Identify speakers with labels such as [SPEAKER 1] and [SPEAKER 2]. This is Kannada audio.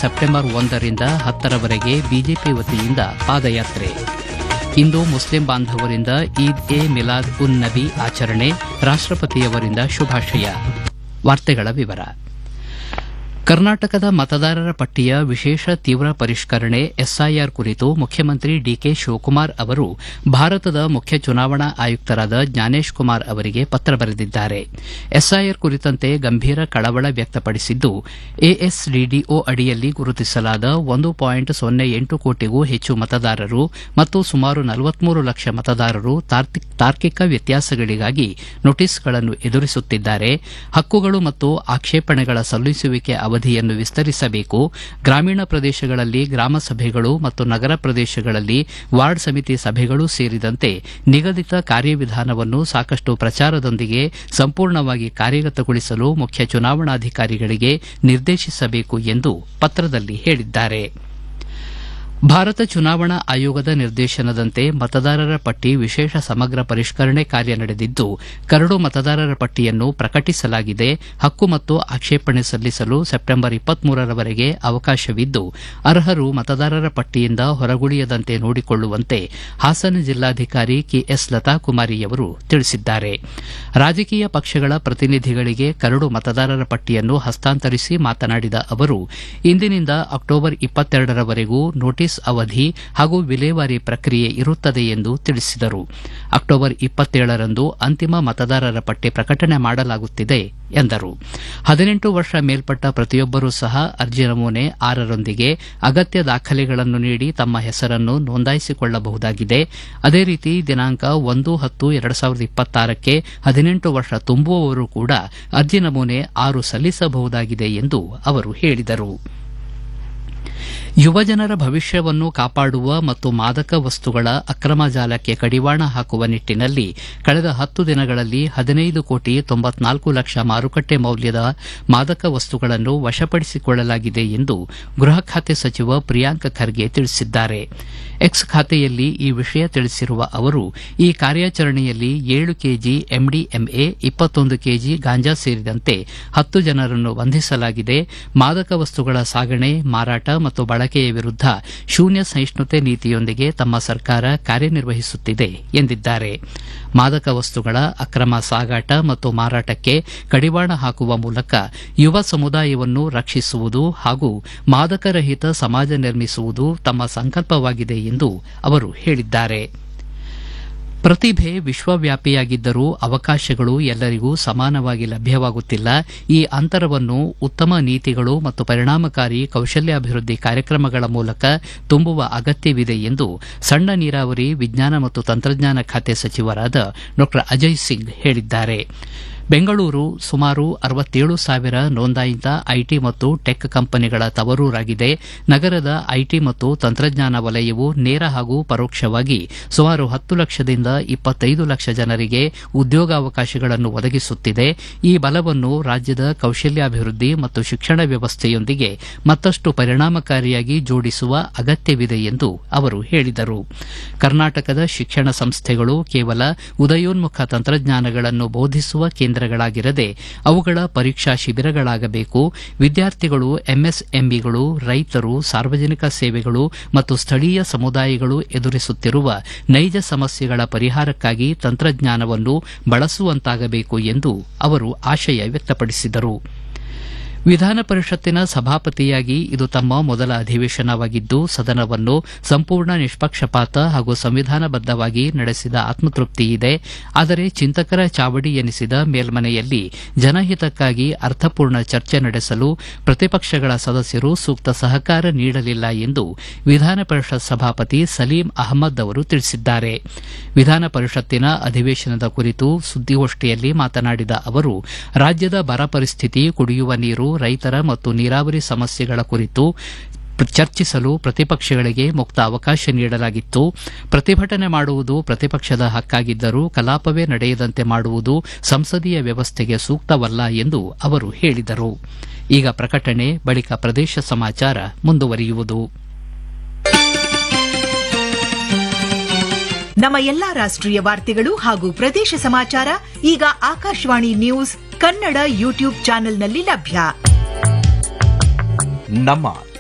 [SPEAKER 1] ಸೆಪ್ಟೆಂಬರ್ ಒಂದರಿಂದ ಹತ್ತರವರೆಗೆ ಬಿಜೆಪಿ ವತಿಯಿಂದ ಪಾದಯಾತ್ರೆ ಇಂದು ಮುಸ್ಲಿಂ ಬಾಂಧವರಿಂದ ಈದ್ ಎ ಮಿಲಾದ್ ಉನ್ ನಬಿ ಆಚರಣೆ ರಾಷ್ಟಪತಿಯವರಿಂದ ಶುಭಾಶಯ ವಾರ್ತೆಗಳ ವಿವರ ಕರ್ನಾಟಕದ ಮತದಾರರ ಪಟ್ಟಿಯ ವಿಶೇಷ ತೀವ್ರ ಪರಿಷ್ಕರಣೆ ಎಸ್ಐಆರ್ ಕುರಿತು ಮುಖ್ಯಮಂತ್ರಿ ಡಿಕೆ ಶಿವಕುಮಾರ್ ಅವರು ಭಾರತದ ಮುಖ್ಯ ಚುನಾವಣಾ ಆಯುಕ್ತರಾದ ಜ್ಞಾನೇಶ್ ಕುಮಾರ್ ಅವರಿಗೆ ಪತ್ರ ಬರೆದಿದ್ದಾರೆ ಎಸ್ಐಆರ್ ಕುರಿತಂತೆ ಗಂಭೀರ ಕಳವಳ ವ್ಯಕ್ತಪಡಿಸಿದ್ದು ಎಎಸ್ಡಿಡಿಒ ಅಡಿಯಲ್ಲಿ ಗುರುತಿಸಲಾದ ಒಂದು ಪಾಯಿಂಟ್ ಸೊನ್ನೆ ಎಂಟು ಕೋಟಿಗೂ ಹೆಚ್ಚು ಮತದಾರರು ಮತ್ತು ಸುಮಾರು ನಲವತ್ಮೂರು ಲಕ್ಷ ಮತದಾರರು ತಾರ್ಕಿಕ ವ್ಯತ್ಯಾಸಗಳಿಗಾಗಿ ನೋಟಿಸ್ಗಳನ್ನು ಎದುರಿಸುತ್ತಿದ್ದಾರೆ ಹಕ್ಕುಗಳು ಮತ್ತು ಆಕ್ಷೇಪಣೆಗಳ ಸಲ್ಲಿಸುವಿಕೆ ಅವಧಿಯನ್ನು ವಿಸ್ತರಿಸಬೇಕು ಗ್ರಾಮೀಣ ಪ್ರದೇಶಗಳಲ್ಲಿ ಗ್ರಾಮ ಸಭೆಗಳು ಮತ್ತು ನಗರ ಪ್ರದೇಶಗಳಲ್ಲಿ ವಾರ್ಡ್ ಸಮಿತಿ ಸಭೆಗಳು ಸೇರಿದಂತೆ ನಿಗದಿತ ಕಾರ್ಯವಿಧಾನವನ್ನು ಸಾಕಷ್ಟು ಪ್ರಚಾರದೊಂದಿಗೆ ಸಂಪೂರ್ಣವಾಗಿ ಕಾರ್ಯಗತಗೊಳಿಸಲು ಮುಖ್ಯ ಚುನಾವಣಾಧಿಕಾರಿಗಳಿಗೆ ನಿರ್ದೇಶಿಸಬೇಕು ಎಂದು ಪತ್ರದಲ್ಲಿ ಹೇಳಿದ್ದಾರೆ ಭಾರತ ಚುನಾವಣಾ ಆಯೋಗದ ನಿರ್ದೇಶನದಂತೆ ಮತದಾರರ ಪಟ್ಟಿ ವಿಶೇಷ ಸಮಗ್ರ ಪರಿಷ್ಕರಣೆ ಕಾರ್ಯ ನಡೆದಿದ್ದು ಕರಡು ಮತದಾರರ ಪಟ್ಟಿಯನ್ನು ಪ್ರಕಟಿಸಲಾಗಿದೆ ಹಕ್ಕು ಮತ್ತು ಆಕ್ಷೇಪಣೆ ಸಲ್ಲಿಸಲು ಸೆಪ್ಟೆಂಬರ್ ಇಪ್ಪತ್ಮೂರರವರೆಗೆ ಅವಕಾಶವಿದ್ದು ಅರ್ಹರು ಮತದಾರರ ಪಟ್ಟಿಯಿಂದ ಹೊರಗುಳಿಯದಂತೆ ನೋಡಿಕೊಳ್ಳುವಂತೆ ಹಾಸನ ಜಿಲ್ಲಾಧಿಕಾರಿ ಕೆಎಸ್ ಲತಾಕುಮಾರಿಯವರು ತಿಳಿಸಿದ್ದಾರೆ ರಾಜಕೀಯ ಪಕ್ಷಗಳ ಪ್ರತಿನಿಧಿಗಳಿಗೆ ಕರಡು ಮತದಾರರ ಪಟ್ಟಿಯನ್ನು ಹಸ್ತಾಂತರಿಸಿ ಮಾತನಾಡಿದ ಅವರು ಇಂದಿನಿಂದ ಅಕ್ಟೋಬರ್ ಇಪ್ಪತ್ತೆರಡರವರೆಗೂ ನೋಟಿಸ್ ಅವಧಿ ಹಾಗೂ ವಿಲೇವಾರಿ ಪ್ರಕ್ರಿಯೆ ಇರುತ್ತದೆ ಎಂದು ತಿಳಿಸಿದರು ಅಕ್ಟೋಬರ್ ಇಪ್ಪತ್ತೇಳರಂದು ಅಂತಿಮ ಮತದಾರರ ಪಟ್ಟಿ ಪ್ರಕಟಣೆ ಮಾಡಲಾಗುತ್ತಿದೆ ಎಂದರು ಹದಿನೆಂಟು ವರ್ಷ ಮೇಲ್ಪಟ್ಟ ಪ್ರತಿಯೊಬ್ಬರೂ ಸಹ ಅರ್ಜಿ ನಮೂನೆ ಆರರೊಂದಿಗೆ ಅಗತ್ಯ ದಾಖಲೆಗಳನ್ನು ನೀಡಿ ತಮ್ಮ ಹೆಸರನ್ನು ನೋಂದಾಯಿಸಿಕೊಳ್ಳಬಹುದಾಗಿದೆ ಅದೇ ರೀತಿ ದಿನಾಂಕ ಒಂದು ಹತ್ತು ಎರಡು ಸಾವಿರದ ಇಪ್ಪತ್ತಾರಕ್ಕೆ ಹದಿನೆಂಟು ವರ್ಷ ತುಂಬುವವರು ಕೂಡ ಅರ್ಜಿ ನಮೂನೆ ಆರು ಸಲ್ಲಿಸಬಹುದಾಗಿದೆ ಎಂದು ಅವರು ಹೇಳಿದರು ಯುವಜನರ ಭವಿಷ್ಯವನ್ನು ಕಾಪಾಡುವ ಮತ್ತು ಮಾದಕ ವಸ್ತುಗಳ ಅಕ್ರಮ ಜಾಲಕ್ಕೆ ಕಡಿವಾಣ ಹಾಕುವ ನಿಟ್ಟನಲ್ಲಿ ಕಳೆದ ಹತ್ತು ದಿನಗಳಲ್ಲಿ ಹದಿನೈದು ಕೋಟಿ ತೊಂಬತ್ನಾಲ್ಕು ಲಕ್ಷ ಮಾರುಕಟ್ಟೆ ಮೌಲ್ಯದ ಮಾದಕ ವಸ್ತುಗಳನ್ನು ವಶಪಡಿಸಿಕೊಳ್ಳಲಾಗಿದೆ ಎಂದು ಗೃಹ ಖಾತೆ ಸಚಿವ ಪ್ರಿಯಾಂಕ್ ಖರ್ಗೆ ತಿಳಿಸಿದ್ದಾರೆ ಎಕ್ಸ್ ಖಾತೆಯಲ್ಲಿ ಈ ವಿಷಯ ತಿಳಿಸಿರುವ ಅವರು ಈ ಕಾರ್ಯಾಚರಣೆಯಲ್ಲಿ ಏಳು ಕೆಜಿ ಎಂಡಿಎಂಎ ಇಪ್ಪತ್ತೊಂದು ಕೆಜಿ ಗಾಂಜಾ ಸೇರಿದಂತೆ ಹತ್ತು ಜನರನ್ನು ಬಂಧಿಸಲಾಗಿದೆ ಮಾದಕ ವಸ್ತುಗಳ ಸಾಗಣೆ ಮಾರಾಟ ಮತ್ತು ಬಳಕೆಯ ವಿರುದ್ಧ ಶೂನ್ಯ ಸಹಿಷ್ಣುತೆ ನೀತಿಯೊಂದಿಗೆ ತಮ್ಮ ಸರ್ಕಾರ ಕಾರ್ಯನಿರ್ವಹಿಸುತ್ತಿದೆ ಎಂದಿದ್ದಾರೆ ಮಾದಕ ವಸ್ತುಗಳ ಅಕ್ರಮ ಸಾಗಾಟ ಮತ್ತು ಮಾರಾಟಕ್ಕೆ ಕಡಿವಾಣ ಹಾಕುವ ಮೂಲಕ ಯುವ ಸಮುದಾಯವನ್ನು ರಕ್ಷಿಸುವುದು ಹಾಗೂ ಮಾದಕರಹಿತ ಸಮಾಜ ನಿರ್ಮಿಸುವುದು ತಮ್ಮ ಸಂಕಲ್ಪವಾಗಿದೆ ಎಂದು ಅವರು ಹೇಳಿದ್ದಾರೆ ಪ್ರತಿಭೆ ವಿಶ್ವವ್ಯಾಪಿಯಾಗಿದ್ದರೂ ಅವಕಾಶಗಳು ಎಲ್ಲರಿಗೂ ಸಮಾನವಾಗಿ ಲಭ್ಯವಾಗುತ್ತಿಲ್ಲ ಈ ಅಂತರವನ್ನು ಉತ್ತಮ ನೀತಿಗಳು ಮತ್ತು ಪರಿಣಾಮಕಾರಿ ಕೌಶಲ್ಯಾಭಿವೃದ್ಧಿ ಕಾರ್ಯಕ್ರಮಗಳ ಮೂಲಕ ತುಂಬುವ ಅಗತ್ಯವಿದೆ ಎಂದು ಸಣ್ಣ ನೀರಾವರಿ ವಿಜ್ಞಾನ ಮತ್ತು ತಂತ್ರಜ್ಞಾನ ಖಾತೆ ಸಚಿವರಾದ ಡಾ ಅಜಯ್ ಸಿಂಗ್ ಹೇಳಿದ್ದಾರೆ ಬೆಂಗಳೂರು ಸುಮಾರು ಅರವತ್ತೇಳು ಸಾವಿರ ನೋಂದಾಯಿತ ಐಟಿ ಮತ್ತು ಟೆಕ್ ಕಂಪನಿಗಳ ತವರೂರಾಗಿದೆ ನಗರದ ಐಟಿ ಮತ್ತು ತಂತ್ರಜ್ಞಾನ ವಲಯವು ನೇರ ಹಾಗೂ ಪರೋಕ್ಷವಾಗಿ ಸುಮಾರು ಹತ್ತು ಲಕ್ಷದಿಂದ ಇಪ್ಪತ್ತೈದು ಲಕ್ಷ ಜನರಿಗೆ ಉದ್ಯೋಗಾವಕಾಶಗಳನ್ನು ಒದಗಿಸುತ್ತಿದೆ ಈ ಬಲವನ್ನು ರಾಜ್ಯದ ಕೌಶಲ್ಯಾಭಿವೃದ್ಧಿ ಮತ್ತು ಶಿಕ್ಷಣ ವ್ಯವಸ್ಥೆಯೊಂದಿಗೆ ಮತ್ತಷ್ಟು ಪರಿಣಾಮಕಾರಿಯಾಗಿ ಜೋಡಿಸುವ ಅಗತ್ಯವಿದೆ ಎಂದು ಅವರು ಹೇಳಿದರು ಕರ್ನಾಟಕದ ಶಿಕ್ಷಣ ಸಂಸ್ಥೆಗಳು ಕೇವಲ ಉದಯೋನ್ಮುಖ ತಂತ್ರಜ್ಞಾನಗಳನ್ನು ಬೋಧಿಸುವ ಕೇಂದ್ರಗಳಾಗಿರದೆ ಅವುಗಳ ಪರೀಕ್ಷಾ ಶಿಬಿರಗಳಾಗಬೇಕು ವಿದ್ಯಾರ್ಥಿಗಳು ಎಂಎಸ್ಎಂಇಗಳು ರೈತರು ಸಾರ್ವಜನಿಕ ಸೇವೆಗಳು ಮತ್ತು ಸ್ಥಳೀಯ ಸಮುದಾಯಗಳು ಎದುರಿಸುತ್ತಿರುವ ನೈಜ ಸಮಸ್ಯೆಗಳ ಪರಿಹಾರಕ್ಕಾಗಿ ತಂತ್ರಜ್ಞಾನವನ್ನು ಬಳಸುವಂತಾಗಬೇಕು ಎಂದು ಅವರು ಆಶಯ ವ್ಯಕ್ತಪಡಿಸಿದರು ವಿಧಾನ ಪರಿಷತ್ತಿನ ಸಭಾಪತಿಯಾಗಿ ಇದು ತಮ್ಮ ಮೊದಲ ಅಧಿವೇಶನವಾಗಿದ್ದು ಸದನವನ್ನು ಸಂಪೂರ್ಣ ನಿಷ್ಪಕ್ಷಪಾತ ಹಾಗೂ ಸಂವಿಧಾನಬದ್ದವಾಗಿ ನಡೆಸಿದ ಆತ್ಮತೃಪ್ತಿ ಇದೆ ಆದರೆ ಚಿಂತಕರ ಚಾವಡಿ ಎನಿಸಿದ ಮೇಲ್ಮನೆಯಲ್ಲಿ ಜನಹಿತಕ್ಕಾಗಿ ಅರ್ಥಪೂರ್ಣ ಚರ್ಚೆ ನಡೆಸಲು ಪ್ರತಿಪಕ್ಷಗಳ ಸದಸ್ಯರು ಸೂಕ್ತ ಸಹಕಾರ ನೀಡಲಿಲ್ಲ ಎಂದು ವಿಧಾನ ಪರಿಷತ್ ಸಭಾಪತಿ ಸಲೀಂ ಅಹಮದ್ ಅವರು ತಿಳಿಸಿದ್ದಾರೆ ವಿಧಾನ ಪರಿಷತ್ತಿನ ಅಧಿವೇಶನದ ಕುರಿತು ಸುದ್ದಿಗೋಷ್ಠಿಯಲ್ಲಿ ಮಾತನಾಡಿದ ಅವರು ರಾಜ್ಯದ ಬರ ಪರಿಸ್ಥಿತಿ ಕುಡಿಯುವ ನೀರು ರೈತರ ಮತ್ತು ನೀರಾವರಿ ಸಮಸ್ಯೆಗಳ ಕುರಿತು ಚರ್ಚಿಸಲು ಪ್ರತಿಪಕ್ಷಗಳಿಗೆ ಮುಕ್ತ ಅವಕಾಶ ನೀಡಲಾಗಿತ್ತು ಪ್ರತಿಭಟನೆ ಮಾಡುವುದು ಪ್ರತಿಪಕ್ಷದ ಹಕ್ಕಾಗಿದ್ದರೂ ಕಲಾಪವೇ ನಡೆಯದಂತೆ ಮಾಡುವುದು ಸಂಸದೀಯ ವ್ಯವಸ್ಥೆಗೆ ಸೂಕ್ತವಲ್ಲ ಎಂದು ಅವರು ಹೇಳಿದರು ಈಗ ಪ್ರಕಟಣೆ ಬಳಿಕ ಪ್ರದೇಶ ಸಮಾಚಾರ ಮುಂದುವರಿಯುವುದು
[SPEAKER 2] ನಮ್ಮ ಎಲ್ಲಾ ರಾಷ್ಟ್ರೀಯ ವಾರ್ತೆಗಳು ಹಾಗೂ ಪ್ರದೇಶ ಸಮಾಚಾರ ಈಗ ಆಕಾಶವಾಣಿ ನ್ಯೂಸ್ ಕನ್ನಡ ಯೂಟ್ಯೂಬ್ ಚಾನೆಲ್ನಲ್ಲಿ ಲಭ್ಯ
[SPEAKER 3] ನಮ್ಮ